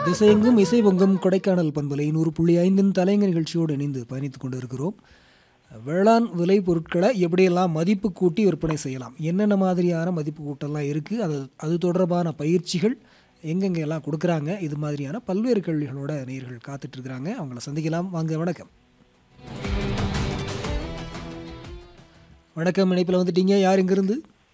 திசையெங்கும் இசை பொங்கும் கொடைக்கானல் பண்பலை நூறு புள்ளி ஐந்தின் தலைங்க நிகழ்ச்சியோடு இணைந்து பயணித்துக் கொண்டு இருக்கிறோம் வேளாண் விளை பொருட்களை எப்படியெல்லாம் மதிப்பு கூட்டி விற்பனை செய்யலாம் என்னென்ன மாதிரியான மதிப்பு கூட்டெல்லாம் இருக்குது அது அது தொடர்பான பயிற்சிகள் எங்கெங்க எல்லாம் கொடுக்குறாங்க இது மாதிரியான பல்வேறு கேள்விகளோட நேயர்கள் காத்துட்டு இருக்கிறாங்க அவங்கள சந்திக்கலாம் வாங்க வணக்கம் வணக்கம் இணைப்பில் வந்துட்டீங்க யார் இங்கிருந்து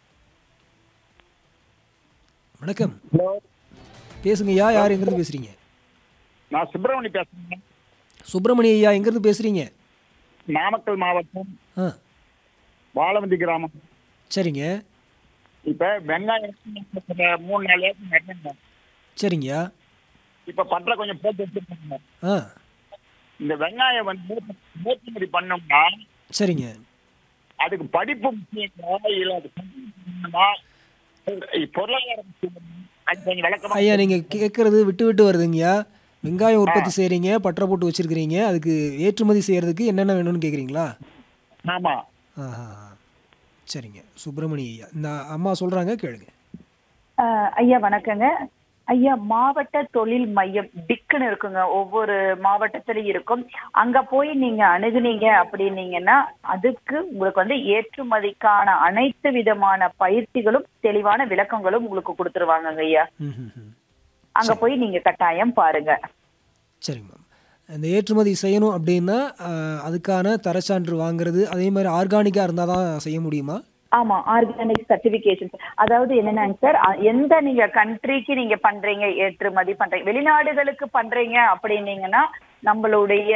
வணக்கம் ஹலோ பேசுங்க ஐயா யார் எங்கிருந்து பேசுறீங்க நான் சுப்பிரமணி பேசுறேன் சுப்பிரமணிய ஐயா எங்கிருந்து பேசுறீங்க நாமக்கல் மாவட்டம் ஆ வாழவந்தி கிராமம் சரிங்க இப்ப வெங்காயம் மூணு நாலு ஏக்கர் நட்டேங்க சரிங்கய்யா இப்ப பண்ற கொஞ்சம் போட்டு வச்சிருக்காங்க ஆ இந்த வெங்காயம் வந்து ஏற்றுமதி பண்ணோம்னா சரிங்க அதுக்கு படிப்பு முக்கியங்களா இல்ல அது பண்ணணுமா? பொருளாதாரம் முக்கியமா? அது கொஞ்சம் விளக்கமா ஐயா நீங்கள் கேட்குறது விட்டு விட்டு வருதுங்கய்யா வெங்காயம் உற்பத்தி செய்கிறீங்க பற்ற போட்டு வச்சுருக்கிறீங்க அதுக்கு ஏற்றுமதி செய்கிறதுக்கு என்னென்ன வேணும்னு கேட்குறீங்களா ஆமா ஆஹா சரிங்க சுப்பிரமணிய ஐயா இந்த அம்மா சொல்கிறாங்க கேளுங்க ஆஹ் ஐயா வணக்கங்க ஐயா மாவட்ட தொழில் மையம் டிக்குன்னு இருக்குங்க ஒவ்வொரு மாவட்டத்திலும் இருக்கும் அங்க போய் நீங்க அணுகுனீங்க அப்படின்னீங்கன்னா அதுக்கு உங்களுக்கு வந்து ஏற்றுமதிக்கான அனைத்து விதமான பயிற்சிகளும் தெளிவான விளக்கங்களும் உங்களுக்கு கொடுத்துருவாங்கங்க ஐயா ம் ம் ம் அங்க போய் நீங்க கட்டாயம் பாருங்க சரிங்க மேம் இந்த ஏற்றுமதி செய்யணும் அப்படின்னா ஆஹ், அதுக்கான தரச்சான்று வாங்குறது அதே மாதிரி ஆர்கானிக்காக இருந்தால் தான் செய்ய முடியுமா ஆமா ஆர்கானிக் சர்டிபிகேஷன் அதாவது என்னன்னாங்க சார் அ- எந்த நீங்க கண்ட்ரிக்கு நீங்க பண்றீங்க ஏற்றுமதி பண்றீங்க வெளிநாடுகளுக்கு பண்றீங்க அப்படின்னீங்கன்னா நம்மளுடைய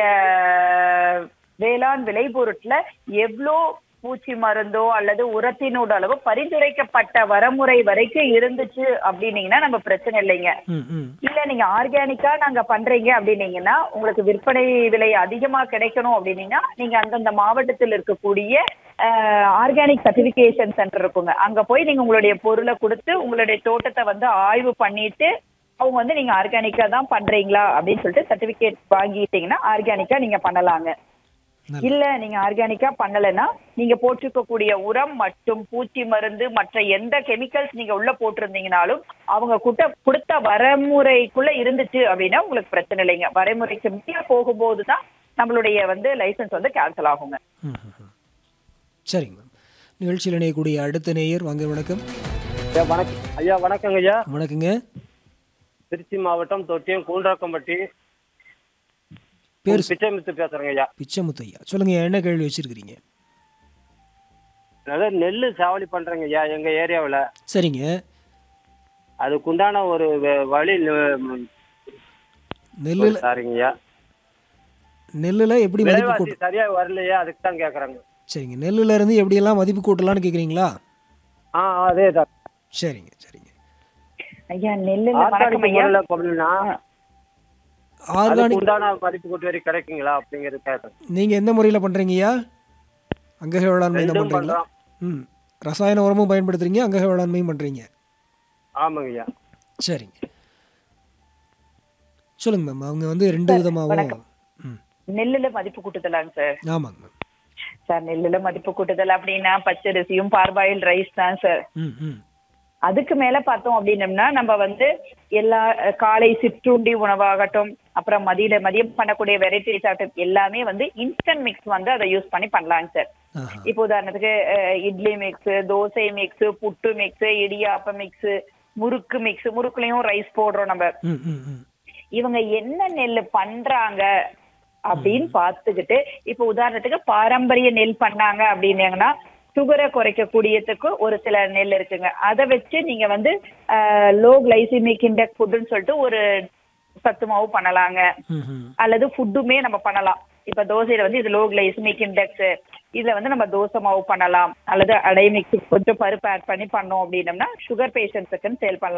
வேளாண் விளைபொருட்ல எவ்வளோ பூச்சி மருந்தோ அல்லது உரத்தினோட அளவு பரிந்துரைக்கப்பட்ட வரமுறை வரைக்கும் இருந்துச்சு அப்படின்னீங்கன்னா நம்ம பிரச்சனை இல்லைங்க ம் ம் இல்ல நீங்க ஆர்கானிக்கா நாங்க பண்றீங்க அப்படின்னீங்கன்னா உங்களுக்கு விற்பனை விலை அதிகமா கிடைக்கணும் அப்படின்னீங்கன்னா நீங்க அந்தந்த மாவட்டத்தில் இருக்கக்கூடிய ஆர்கானிக் சர்டிபிகேஷன் சென்டர் இருக்குங்க அங்க போய் நீங்க உங்களுடைய பொருளை கொடுத்து உங்களுடைய தோட்டத்தை வந்து ஆய்வு பண்ணிட்டு அவங்க வந்து நீங்க ஆர்கானிக்கா தான் பண்றீங்களா அப்படின்னு சொல்லிட்டு சர்டிபிகேட் வாங்கிட்டீங்கன்னா ஆர்கானிக்கா நீங்க பண்ணலாங்க நல்லது. இல்ல நீங்க ஆர்கானிக்கா பண்ணலைன்னா நீங்க போட்டிருக்கக்கூடிய உரம் மற்றும் பூச்சி மருந்து மற்ற எந்த கெமிக்கல்ஸ் நீங்க உள்ள போட்டிருந்தீங்கனாலும் அவங்க குட்ட கொடுத்த வரமுறைக்குள்ள இருந்துச்சு அப்படின்னா உங்களுக்கு பிரச்சனை இல்லைங்க வரைமுறைக்கு மேல போகும்போது தான் நம்மளுடைய வந்து லைசன்ஸ் வந்து கேன்சல் ஆகுங்க ம், ம், ம். சரிங்க மேம் நிகழ்ச்சியில் இணையக்கூடிய அடுத்த நேயர் வாங்க வணக்கம் ஐயா வணக்கம் ஐயா வணக்கங்க ஐயா வணக்கங்க திருச்சி மாவட்டம் தொட்டியம் கூண்டாக்கம்பட்டி பேர் பிச்சைமுத்து பேசுறேங்க ஐயா பிச்சமுத்து ஐயா சொல்லுங்க என்ன கேள்வி வச்சிருக்கிறீங்க அதாவது நெல் சாவடி பண்றேங்க ஐயா எங்க ஏரியாவில் சரிங்க அதுக்குண்டான ஒரு வ- வழி நெல்லில் சாரிங்க ஐயா நெல்லில் எப்படி மதிப்பு விலைவாசி கூட்டு சரியா வரலையே அதுக்கு தான் கேட்குறாங்க சரிங்க நெல்லில் இருந்து எப்படியெல்லாம் மதிப்பு கூட்டலாம்னு கேட்குறீங்களா ஆ அதே தான் சரிங்க சரிங்க ஐயா நெல்லுல வணக்கம் ஆர்கானிக் ஐயா முறையில் பண்ணா அதுக்கு ஆர்கானிக் உண்டான மதிப்பு கூட்டு வரி கிடைக்குங்களா அப்படிங்கிறது கேட்குறேன் நீங்கள் எந்த முறையில் பண்ணுறீங்கய்யா அங்கக வேளாண்மை தான் ரெண்டும் பண்ணுறீங்களா பண்றோம் ம் ரசாயன உரமும் பயன்படுத்துறீங்க அங்கக வேளாண்மையும் பண்ணுறீங்க ஆமாங்க ஐயா சரிங்க சொல்லுங்க மேம் அவங்க வந்து ரெண்டு விதமாகவும் வணக்கம். ம் நெல்லுல மதிப்பு கூட்டுதலாங்க சார் ஆமாங்க மேம் சார் நெல்லுல மதிப்பு கூட்டுதல் அப்படின்னா பச்சரிசியும் பார்பாயில் ரைஸ் தான் சார் ம் ம் அதுக்கு மேல பார்த்தோம் அப்படின்னம்னா நம்ம வந்து எல்லா அஹ், காலை சிற்றுண்டி உணவாகட்டும் அப்புறம் மதியில மதியம் பண்ணக்கூடிய வெரைட்டிஸ் ஆகட்டும் எல்லாமே வந்து இன்ஸ்டன்ட் மிக்ஸ் வந்து அதை யூஸ் பண்ணி பண்ணலாங்க சார் ஆஹா இப்போ உதாரணத்துக்கு அஹ், idli mix dosa mix puttu mix இடியாப்ப மிக்ஸ் முறுக்கு மிக்ஸ் முறுக்குலயும் ரைஸ் போடுறோம் நம்ம ம் ம் ம் இவங்க என்ன நெல் பண்றாங்க அப்படின்னு பார்த்துக்கிட்டு இப்போ உதாரணத்துக்கு பாரம்பரிய நெல் பண்ணாங்க அப்படின்னீங்கன்னா சுகரை குறைக்கக்கூடியதுக்கு ஒரு சில நெல் இருக்குங்க அதை வச்சு நீங்க வந்து லோ கிளைசிமிக் இண்டெக்ஸ் ஃபுட்டுன்னு சொல்லிட்டு ஒரு சத்து மாவு பண்ணலாங்க ம் ம் அல்லது ஃபுட்டுமே நம்ம பண்ணலாம் இப்ப தோசையில வந்து இது லோ கிளைசிமிக் இண்டெக்ஸ் இதுல வந்து நம்ம தோசை மாவு பண்ணலாம் அல்லது அடை மிக்ஸ் கொஞ்சம் பருப்பு ஆட் பண்ணி பண்ணோம் அப்படின்னம்னா சுகர் பேஷண்ட்ஸுக்குன்னு சேல் பண்ணலாம்